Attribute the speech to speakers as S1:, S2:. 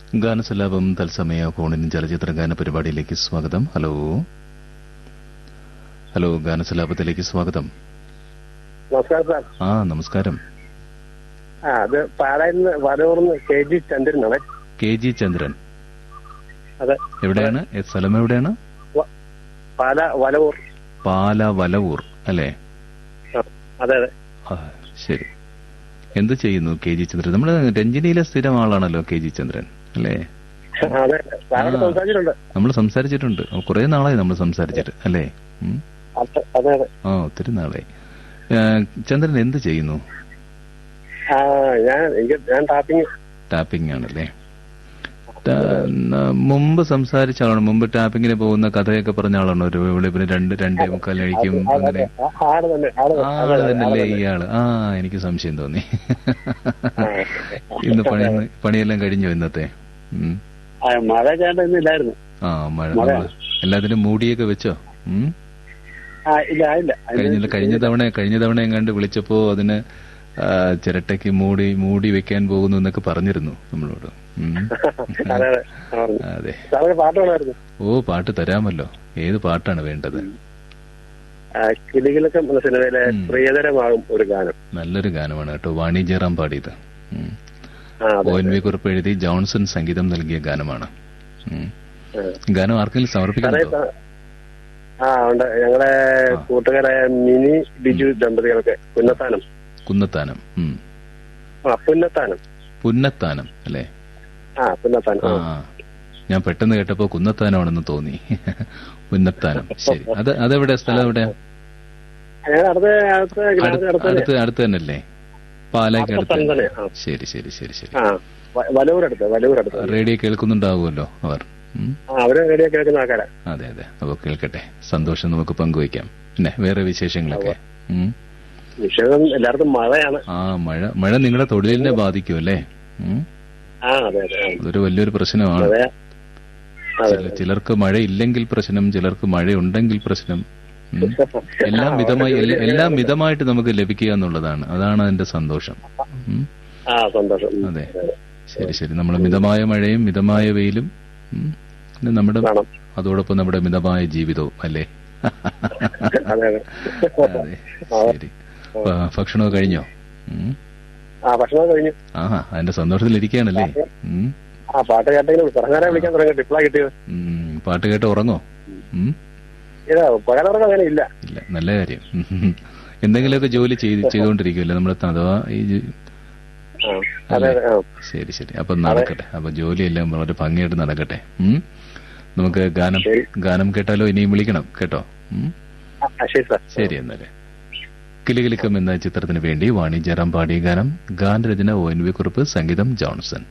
S1: ഗാനസലാപം തത്സമയ ഫോണിൻ ചലച്ചിത്ര ഗാന പരിപാടിയിലേക്ക് സ്വാഗതം ഹലോ ഹലോ ഗാനസലാപത്തിലേക്ക് സ്വാഗതം
S2: നമസ്കാരം സാർ
S1: ആ നമസ്കാരം
S2: ആ അത് പാലായിൽ നിന്ന് വലൂർന്ന് കെ ജി ചന്ദ്രനാണ്
S1: കെ ജി ചന്ദ്രൻ
S2: അതെ
S1: എവിടെയാണ് ഏ, സ്ഥലം എവിടെയാണ്
S2: പാല വലവൂർ
S1: പാല വലവൂർ അല്ലേ
S2: ആ, അതെ അതെ
S1: ആ, ശരി എന്ത് ചെയ്യുന്നു കെ ജി ചന്ദ്രൻ നമ്മുടെ രഞ്ജിനിയിലെ സ്ഥിരം ആളാണല്ലോ കെ ജി ചന്ദ്രൻ അല്ലേ
S2: അതെ സാറോട്
S1: ആ.
S2: സംസാരിച്ചിട്ടുണ്ട്
S1: നമ്മൾ സംസാരിച്ചിട്ടുണ്ട് കുറെ നാളായി നമ്മൾ സംസാരിച്ചിട്ട് അല്ലേ ഉം.
S2: അതെ അതെ അതെ
S1: ആ ഒത്തിരി നാളായി ഏ, ചന്ദ്രൻ എന്ത് ചെയ്യുന്നു
S2: ആ ഞാൻ എനിക്ക് ഞാൻ ടാപ്പിങ്
S1: ടാപ്പിംഗ് ആണല്ലേ ടാ- ന- മുമ്പ് സംസാരിച്ച ആളാണ് മുമ്പ് ടാപ്പിങ്ങിന് പോകുന്ന കഥയൊക്കെ പറഞ്ഞ ആളാണ് ഒരു വെളുപ്പിന് രണ്ട് രണ്ടേ മുക്കാൽ കഴിക്കും അങ്ങനെ
S2: ആട് തന്നെ ആട്
S1: ആ
S2: അതെ,
S1: ആള്
S2: അതെ,
S1: തന്നെയല്ലേ
S2: ആട്
S1: ഈ
S2: തന്നെ.
S1: ആള് ആ എനിക്ക് സംശയം തോന്നി
S2: ആ.
S1: ഇന്ന് പണി പണിയെല്ലാം കഴിഞ്ഞോ ഇന്നത്തെ ഉം.
S2: ആ, മഴ ചേട്ടൻ ഇന്നില്ലായിരുന്നു
S1: ആ മഴ
S2: മഴ.
S1: നമ്മള് എല്ലാത്തിനും മൂടിയൊക്കെ വെച്ചോ ഉം.
S2: ആ ഇല്ല ആയില്ല അതിന്
S1: കഴിഞ്ഞ കഴിഞ്ഞ തവണ കഴിഞ്ഞ തവണ എങ്ങാണ്ട് വിളിച്ചപ്പോ അതിന് ആ, ചിരട്ടയ്ക്ക് മൂടി മൂടി വെക്കാൻ പോകുന്നു എന്നൊക്കെ പറഞ്ഞിരുന്നു നമ്മളോട് ഉം.
S2: അതെ അതെ ആ, പറഞ്ഞു.
S1: അതെ
S2: സാറിന് പാട്ട് വേണമായിരുന്നു
S1: ഓ പാട്ട് തരാമല്ലോ ഏത് പാട്ടാണ് വേണ്ടത്
S2: ആ, കിളികളൊക്കെ എന്ന സിനിമയിലെ
S1: ഉം.
S2: പ്രിയതരമാകും ഒരു ഗാനം
S1: നല്ലൊരു ഗാനമാണ് കേട്ടോ വാണി ജയറാം പാടിയത് ഉം.
S2: ആ അതെ
S1: ഒ എൻ വി കുറിപ്പ് എഴുതി ജോൺസൺ സംഗീതം നൽകിയ ഗാനമാണ് ഉം.
S2: ആ.
S1: ഗാനം ആർക്കെങ്കിലും
S2: സാറേ
S1: സമർപ്പിക്കുന്നുണ്ടോ
S2: സാ- ആ ഉണ്ട് ഞങ്ങളുടെ
S1: ആ.
S2: കൂട്ടുകാരായ മിനി ബിജു ദമ്പതികൾക്ക് പുന്നത്താനം
S1: കുന്നത്താനം ഉം.
S2: ആ പുന്നത്താനം
S1: പുന്നത്താനം അല്ലേ
S2: ആ പുന്നത്താനം
S1: ആ
S2: ആ.
S1: ഞാൻ പെട്ടെന്ന് കേട്ടപ്പോ കുന്നത്താനമാണെന്ന് തോന്നി പുന്നത്താനം ശരി അത് അതെവിടെ സ്ഥലം എവിടെ
S2: ഞങ്ങൾ അടുത്ത അടുത്ത ഗ്രാമത്തിന് അടുത്ത് തന്നെ
S1: അടുത്ത് അടുത്ത് തന്നെയല്ലേ പാലയ്ക്ക്
S2: അടുത്ത
S1: അടുത്ത്
S2: സ്ഥലം തന്നെ ആ.
S1: ശരി ശരി ശരി ശരി
S2: ആ വ- വലൂർ അടുത്ത് വലൂർ അടുത്ത്
S1: റേഡിയോ കേൾക്കുന്നുണ്ടാവുമല്ലോ അവർ ഉം.
S2: ആ അവര് റേഡിയോ കേൾക്കുന്ന ആൾക്കാരാ
S1: അതെ അതെ അപ്പൊ കേൾക്കട്ടെ സന്തോഷം നമുക്ക് പങ്കുവയ്ക്കാം പിന്നെ വേറെ വിശേഷങ്ങളൊക്കെ ഉം.
S2: വിഷയം എല്ലായിടത്തും മഴയാണ്
S1: ആ മഴ മഴ നിങ്ങളുടെ തൊഴിലിനെ ബാധിക്കും അല്ലേ ഉം.
S2: ആ അതെ അതെ ആ.
S1: അതൊരു വലിയൊരു പ്രശ്നമാണ്
S2: അതെ അതെ
S1: ചില- ചിലർക്ക് മഴ ഇല്ലെങ്കിൽ പ്രശ്നം ചിലർക്ക് മഴ ഉണ്ടെങ്കിൽ പ്രശ്നം ഉം. എല്ലാം മിതമായി എല്ല- എല്ലാം മിതമായിട്ട് നമുക്ക് ലഭിക്കുക എന്നുള്ളതാണ് അതാണ് അതിന്റെ സന്തോഷം ഉം.
S2: ആ സന്തോഷം ഉം.
S1: അതെ ശരി ശരി നമ്മൾ മിതമായ മഴയും മിതമായ വെയിലും ഉം. പിന്നെ നമ്മുടെ
S2: വേണം
S1: അതോടൊപ്പം നമ്മുടെ മിതമായ ജീവിതവും അല്ലേ
S2: അതെ അതെ
S1: അതെ ശരി അപ്പൊ ഭക്ഷണമൊക്കെ കഴിഞ്ഞോ ഉം.
S2: ആ ഭക്ഷണം കഴിഞ്ഞു
S1: ആഹാ അതിന്റെ സന്തോഷത്തിലിരിക്കുകയാണല്ലേ ഉം.
S2: ആ പാട്ട് കേട്ടെങ്കിലും പറഞ്ഞാരെ വിളിക്കാൻ തുടങ്ങി ഇപ്പളാ കിട്ടിയത്
S1: ഉം. പാട്ട് കേട്ട് ഉറങ്ങോ ഉം.
S2: ഇതാ പകലുറക്കം അങ്ങനെ ഇല്ല
S1: ഇല്ല നല്ല കാര്യം ഉം. എന്തെങ്കിലുമൊക്കെ ജോലി ചെയ്ത് ചെയ്തുകൊണ്ടിരിക്കുമല്ലേ നമ്മൾ അഥവാ ഈ ജ-
S2: ആ അതെ അതെ ആ
S1: ശരി ശരി അപ്പൊ നടക്കട്ടെ അപ്പൊ ജോലിയെല്ലാം വളരെ ഭംഗിയായിട്ട് നടക്കട്ടെ ഉം. നമുക്ക് ഗാനം
S2: ശരി.
S1: ഗാനം കേട്ടാലോ ഇനിയും വിളിക്കണം കേട്ടോ ഉം.
S2: ആ, ശരി സാർ
S1: ശരി എന്നാല് കിലുകിലുക്കം എന്ന ചിത്രത്തിന് വേണ്ടി വാണി ജയറാം പാടിയ ഗാനം ഗാനരചന ഒ എൻ വി കുറുപ്പ് സംഗീതം ജോൺസൺ